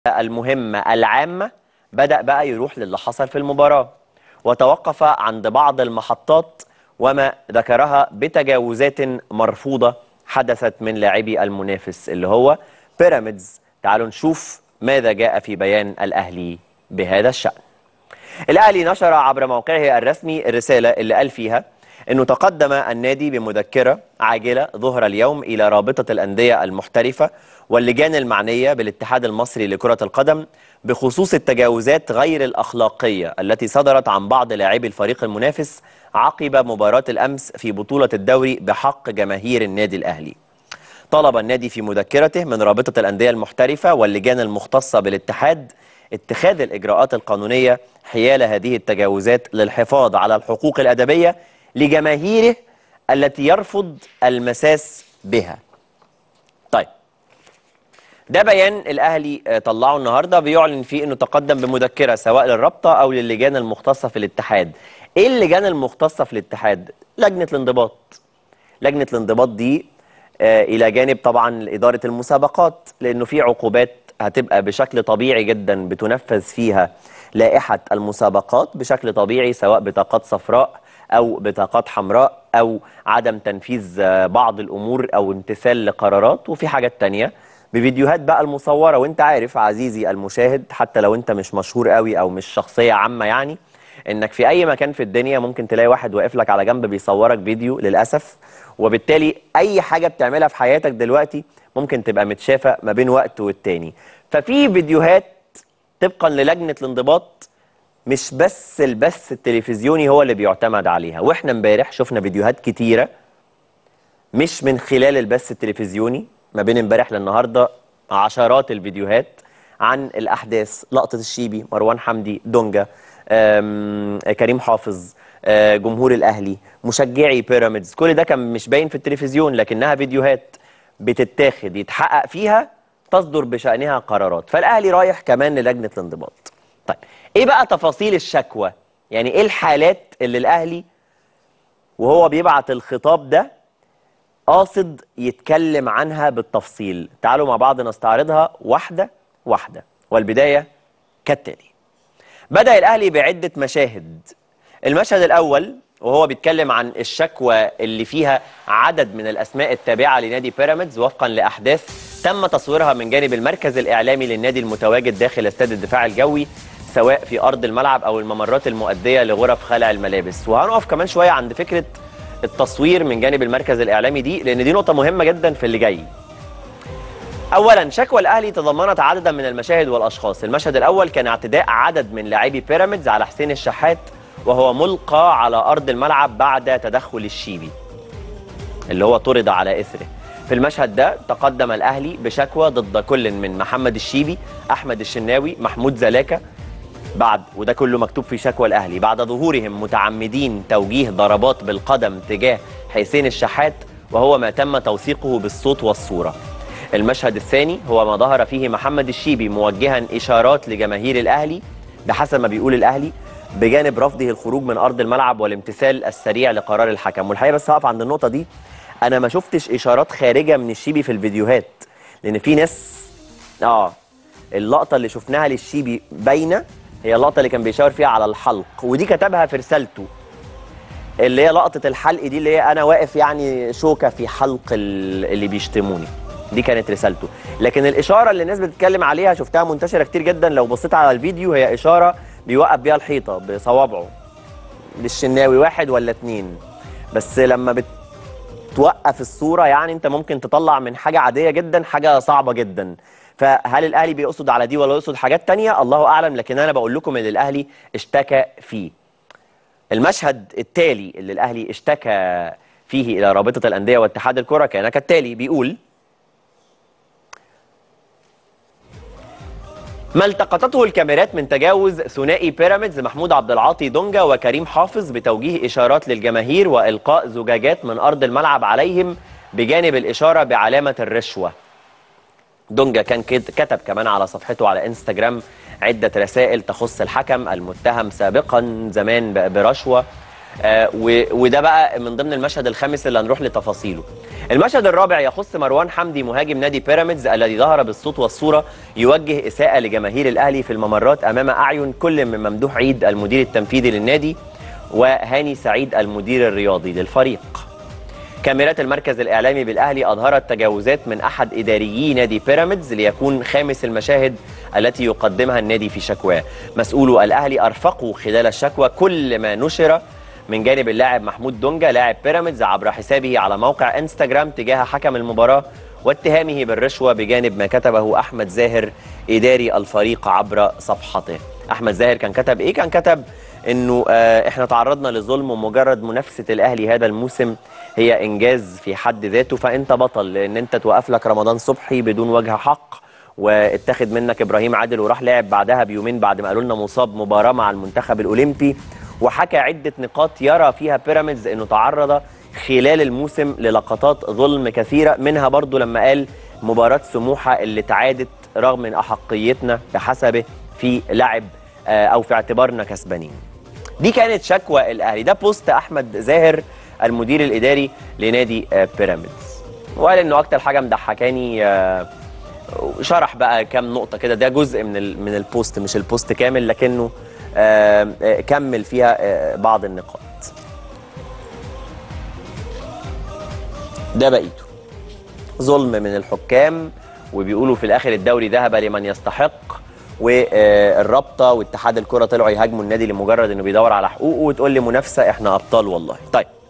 المهمة العامة بدأ بقى يروح للي حصل في المباراة وتوقف عند بعض المحطات وما ذكرها بتجاوزات مرفوضة حدثت من لاعبي المنافس اللي هو بيراميدز تعالوا نشوف ماذا جاء في بيان الأهلي بهذا الشأن الأهلي نشر عبر موقعه الرسمي الرسالة اللي قال فيها أنه تقدم النادي بمذكرة عاجلة ظهر اليوم إلى رابطة الأندية المحترفة واللجان المعنية بالاتحاد المصري لكرة القدم بخصوص التجاوزات غير الأخلاقية التي صدرت عن بعض لاعبي الفريق المنافس عقب مباراة الأمس في بطولة الدوري بحق جماهير النادي الأهلي طلب النادي في مذكرته من رابطة الأندية المحترفة واللجان المختصة بالاتحاد اتخاذ الإجراءات القانونية حيال هذه التجاوزات للحفاظ على الحقوق الأدبية لجماهيره التي يرفض المساس بها طيب ده بيان الأهلي آه، طلعه النهاردة بيعلن فيه أنه تقدم بمذكرة سواء للرابطة أو للجان المختصة في الاتحاد إيه اللجان المختصة في الاتحاد؟ لجنة الانضباط لجنة الانضباط دي آه، إلى جانب طبعا إدارة المسابقات لأنه في عقوبات هتبقى بشكل طبيعي جدا بتنفذ فيها لائحة المسابقات بشكل طبيعي سواء بطاقات صفراء أو بطاقات حمراء أو عدم تنفيذ آه، بعض الأمور أو امتثال لقرارات وفي حاجات تانية بفيديوهات بقى المصورة وانت عارف عزيزي المشاهد حتى لو انت مش مشهور قوي أو مش شخصية عامة يعني انك في اي مكان في الدنيا ممكن تلاقي واحد واقف لك على جنب بيصورك فيديو للاسف وبالتالي اي حاجه بتعملها في حياتك دلوقتي ممكن تبقى متشافه ما بين وقت والتاني ففي فيديوهات طبقا للجنه الانضباط مش بس البث التلفزيوني هو اللي بيعتمد عليها واحنا امبارح شفنا فيديوهات كتيره مش من خلال البث التلفزيوني ما بين امبارح للنهارده عشرات الفيديوهات عن الاحداث لقطه الشيبي مروان حمدي دونجا آم، كريم حافظ آه، جمهور الاهلي مشجعي بيراميدز كل ده كان مش باين في التلفزيون لكنها فيديوهات بتتاخد يتحقق فيها تصدر بشانها قرارات فالاهلي رايح كمان للجنه الانضباط طيب ايه بقى تفاصيل الشكوى يعني ايه الحالات اللي الاهلي وهو بيبعت الخطاب ده قاصد يتكلم عنها بالتفصيل تعالوا مع بعض نستعرضها واحدة واحدة والبداية كالتالي بدأ الأهلي بعدة مشاهد المشهد الأول وهو بيتكلم عن الشكوى اللي فيها عدد من الأسماء التابعة لنادي بيراميدز وفقا لأحداث تم تصويرها من جانب المركز الإعلامي للنادي المتواجد داخل استاد الدفاع الجوي سواء في أرض الملعب أو الممرات المؤدية لغرف خلع الملابس وهنقف كمان شوية عند فكرة التصوير من جانب المركز الإعلامي دي لأن دي نقطة مهمة جدا في اللي جاي اولا شكوى الاهلي تضمنت عددا من المشاهد والاشخاص المشهد الاول كان اعتداء عدد من لاعبي بيراميدز على حسين الشحات وهو ملقى على ارض الملعب بعد تدخل الشيبي اللي هو طرد على اثره في المشهد ده تقدم الاهلي بشكوى ضد كل من محمد الشيبي احمد الشناوي محمود زلاكه بعد وده كله مكتوب في شكوى الاهلي بعد ظهورهم متعمدين توجيه ضربات بالقدم تجاه حسين الشحات وهو ما تم توثيقه بالصوت والصوره المشهد الثاني هو ما ظهر فيه محمد الشيبي موجها اشارات لجماهير الاهلي بحسب ما بيقول الاهلي بجانب رفضه الخروج من ارض الملعب والامتثال السريع لقرار الحكم والحقيقه بس هقف عند النقطه دي انا ما شفتش اشارات خارجه من الشيبي في الفيديوهات لان في ناس اه اللقطه اللي شفناها للشيبي باينه هي اللقطه اللي كان بيشاور فيها على الحلق ودي كتبها في رسالته اللي هي لقطه الحلق دي اللي هي انا واقف يعني شوكه في حلق ال- اللي بيشتموني دي كانت رسالته لكن الاشاره اللي الناس بتتكلم عليها شفتها منتشره كتير جدا لو بصيت على الفيديو هي اشاره بيوقف بيها الحيطه بصوابعه للشناوي واحد ولا اتنين بس لما بتوقف الصوره يعني انت ممكن تطلع من حاجه عاديه جدا حاجه صعبه جدا فهل الاهلي بيقصد على دي ولا يقصد حاجات تانية الله اعلم لكن انا بقول لكم اللي الاهلي اشتكى فيه المشهد التالي اللي الاهلي اشتكى فيه الى رابطه الانديه واتحاد الكره كان كالتالي بيقول ما التقطته الكاميرات من تجاوز ثنائي بيراميدز محمود عبد العاطي دونجا وكريم حافظ بتوجيه اشارات للجماهير والقاء زجاجات من ارض الملعب عليهم بجانب الاشاره بعلامه الرشوه دونجا كان كت- كتب كمان على صفحته على انستجرام عدة رسائل تخص الحكم المتهم سابقا زمان ب- برشوة آه، و- وده بقى من ضمن المشهد الخامس اللي هنروح لتفاصيله المشهد الرابع يخص مروان حمدي مهاجم نادي بيراميدز الذي ظهر بالصوت والصورة يوجه إساءة لجماهير الأهلي في الممرات أمام أعين كل من ممدوح عيد المدير التنفيذي للنادي وهاني سعيد المدير الرياضي للفريق كاميرات المركز الإعلامي بالأهلي أظهرت تجاوزات من أحد إداريي نادي بيراميدز ليكون خامس المشاهد التي يقدمها النادي في شكواه مسؤولو الأهلي أرفقوا خلال الشكوى كل ما نشر من جانب اللاعب محمود دونجا لاعب بيراميدز عبر حسابه على موقع انستجرام تجاه حكم المباراة واتهامه بالرشوة بجانب ما كتبه أحمد زاهر إداري الفريق عبر صفحته أحمد زاهر كان كتب إيه؟ كان كتب انه آه، احنا تعرضنا لظلم ومجرد منافسه الاهلي هذا الموسم هي انجاز في حد ذاته فانت بطل لان انت توقف لك رمضان صبحي بدون وجه حق واتخذ منك ابراهيم عادل وراح لعب بعدها بيومين بعد ما قالوا لنا مصاب مباراه مع المنتخب الاولمبي وحكى عده نقاط يرى فيها بيراميدز انه تعرض خلال الموسم للقطات ظلم كثيره منها برضو لما قال مباراه سموحه اللي تعادت رغم من احقيتنا بحسبه في لعب آه، او في اعتبارنا كسبانين دي كانت شكوى الاهلي ده بوست احمد زاهر المدير الاداري لنادي آه، بيراميدز وقال انه اكتر حاجه مضحكاني آه، شرح بقى كام نقطه كده ده جزء من ال- من البوست مش البوست كامل لكنه آه، آه، كمل فيها آه، بعض النقاط ده بقيته ظلم من الحكام وبيقولوا في الاخر الدوري ذهب لمن يستحق والرابطه واتحاد الكره طلعوا يهاجموا النادي لمجرد انه بيدور على حقوقه وتقول لي منافسه احنا ابطال والله طيب